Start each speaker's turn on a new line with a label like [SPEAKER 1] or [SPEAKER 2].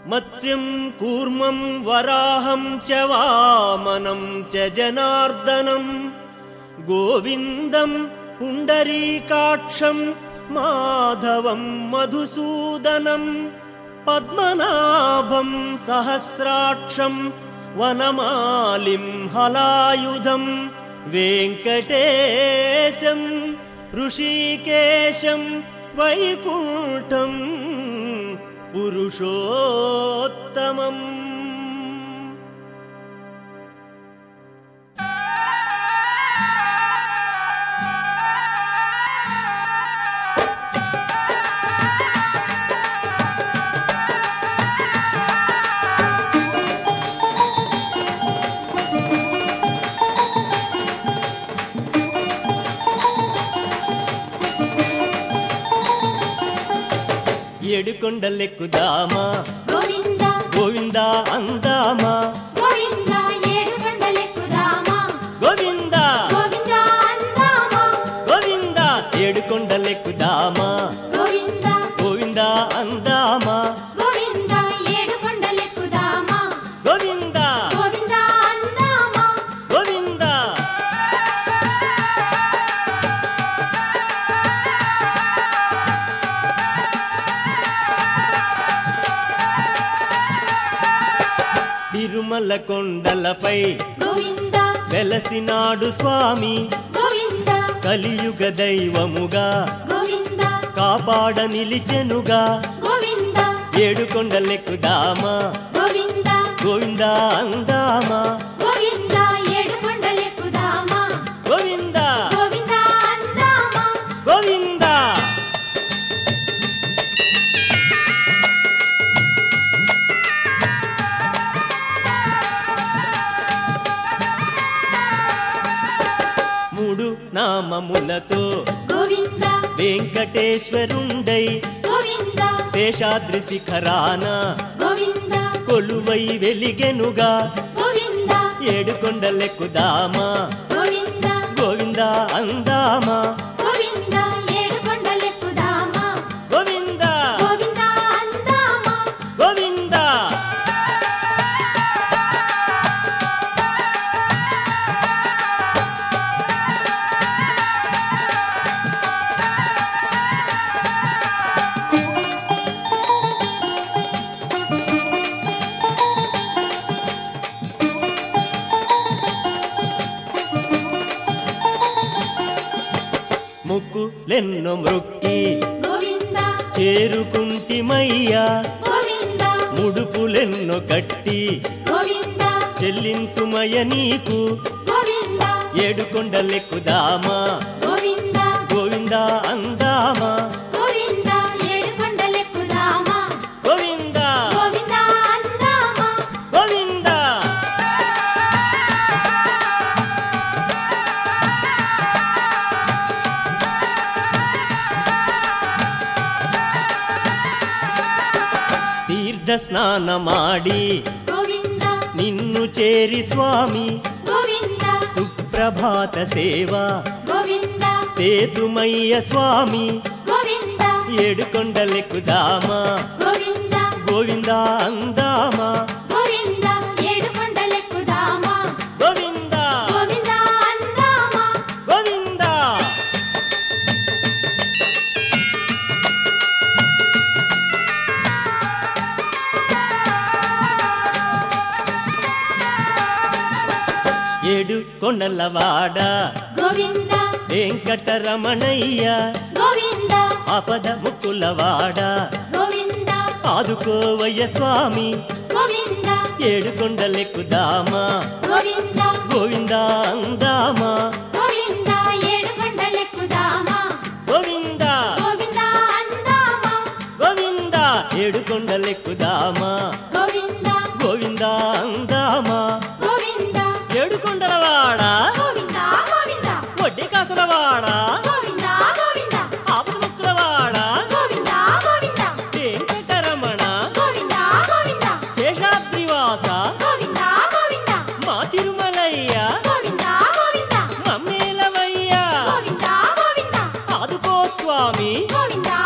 [SPEAKER 1] మత్స్యం కూర్మం వరాహం చ వామనం చ జనార్దనం గోవిందం పుండరీకాక్షం మాధవం మధుసూదనం పద్మనాభం సహస్రాక్షం వనమాలిం హలాయుధం వెంకటేశం ఋషికేశం వైకుంఠం పురుషోత్తమం ఏడుకొండలెక్కుదామా
[SPEAKER 2] గోవింద
[SPEAKER 1] గోవింద అందామా
[SPEAKER 2] గోవింద ఏడు కొండలెక్కుదామా
[SPEAKER 1] గోవింద
[SPEAKER 2] గోవింద అందామా
[SPEAKER 1] గోవింద ఏడుకొండలెక్కుదామా
[SPEAKER 2] గోవింద
[SPEAKER 1] గోవింద అందామా
[SPEAKER 2] గోవింద ఏడు కొండలెక్కుదామా
[SPEAKER 1] గోవింద
[SPEAKER 2] గోవింద అందామా
[SPEAKER 1] గోవింద తిరుమల కొండలపై
[SPEAKER 2] గోవింద
[SPEAKER 1] వెలసినాడు స్వామి
[SPEAKER 2] గోవింద
[SPEAKER 1] కలియుగ దైవముగా
[SPEAKER 2] గోవింద
[SPEAKER 1] కాపాడ నిలిచెనుగా
[SPEAKER 2] గోవింద
[SPEAKER 1] ఏడుకొండలెక్కుదామా
[SPEAKER 2] గోవింద
[SPEAKER 1] గోవింద అందామా
[SPEAKER 2] గోవింద ఏడు కొండలెక్కుదామా
[SPEAKER 1] గోవింద
[SPEAKER 2] గోవింద అందామా
[SPEAKER 1] గోవింద మూడు నామములతో
[SPEAKER 2] గోవింద
[SPEAKER 1] వెంకటేశ్వరుండై
[SPEAKER 2] గోవింద
[SPEAKER 1] శేషాద్రి శిఖరాన
[SPEAKER 2] గోవింద
[SPEAKER 1] కొలువై వెలిగెనుగా
[SPEAKER 2] గోవింద
[SPEAKER 1] ఏడుకొండలెక్కుదామా
[SPEAKER 2] గోవింద
[SPEAKER 1] గోవింద అందామా
[SPEAKER 2] గోవింద ఏడు కొండలెక్కుదామా
[SPEAKER 1] గోవింద
[SPEAKER 2] గోవింద అందామా
[SPEAKER 1] గోవింద ముక్కులెన్నో మృక్కి
[SPEAKER 2] గోవింద
[SPEAKER 1] చేరుకుంటిమయ్యా
[SPEAKER 2] గోవింద
[SPEAKER 1] ముడుపులెన్నో కట్టి
[SPEAKER 2] గోవింద
[SPEAKER 1] చెల్లింతుమయ నీకు
[SPEAKER 2] గోవింద
[SPEAKER 1] ఏడుకొండలెక్కుదామా
[SPEAKER 2] గోవింద
[SPEAKER 1] గోవింద అందామా
[SPEAKER 2] గోవింద ఏడు కొండలెక్కుదామా
[SPEAKER 1] గోవింద
[SPEAKER 2] గోవింద అందామా
[SPEAKER 1] గోవింద తీర్థ స్నానమాడి
[SPEAKER 2] గోవింద
[SPEAKER 1] నిన్ను చేరి స్వామి
[SPEAKER 2] గోవింద
[SPEAKER 1] సుప్రభాత సేవ
[SPEAKER 2] గోవింద
[SPEAKER 1] సేతుమయ్య స్వామి
[SPEAKER 2] గోవింద
[SPEAKER 1] ఏడుకొండలెక్కుదామా
[SPEAKER 2] గోవింద
[SPEAKER 1] గోవింద అందామా
[SPEAKER 2] గోవింద ఏడు కొండలెక్కుదామా
[SPEAKER 1] గోవింద
[SPEAKER 2] గోవింద అందామా
[SPEAKER 1] గోవింద ఏడు కొండలవాడ
[SPEAKER 2] గోవింద
[SPEAKER 1] వెంకటరమణయ్య
[SPEAKER 2] గోవింద
[SPEAKER 1] ఆపద ముక్కులవాడ
[SPEAKER 2] గోవింద
[SPEAKER 1] ఆదుకోవయ్య స్వామి
[SPEAKER 2] గోవింద
[SPEAKER 1] ఏడు కొండలెక్కుదామా
[SPEAKER 2] గోవింద
[SPEAKER 1] గోవింద అందామా
[SPEAKER 2] గోవింద ఏడు కొండలెక్కుదామా
[SPEAKER 1] గోవింద
[SPEAKER 2] గోవింద అందామా
[SPEAKER 1] గోవింద ఏడు కొండలెక్కుదామా
[SPEAKER 2] గోవింద
[SPEAKER 1] గోవింద అందామా
[SPEAKER 2] గోవింద
[SPEAKER 1] ఏడు కొండలవాడ
[SPEAKER 2] గోవింద గోవింద
[SPEAKER 1] వడ్డీ కాసలవాడ
[SPEAKER 2] గోవింద గోవింద
[SPEAKER 1] ఆపద ముక్కులవాడ
[SPEAKER 2] గోవింద గోవింద
[SPEAKER 1] వెంకటరమణ
[SPEAKER 2] గోవింద గోవింద
[SPEAKER 1] శేషాద్రివాస
[SPEAKER 2] గోవింద గోవింద
[SPEAKER 1] మా తిరుమలయ్య
[SPEAKER 2] గోవింద గోవింద
[SPEAKER 1] మమ్మేలవయ్య
[SPEAKER 2] గోవింద గోవింద
[SPEAKER 1] ఆదుకో స్వామి
[SPEAKER 2] గోవింద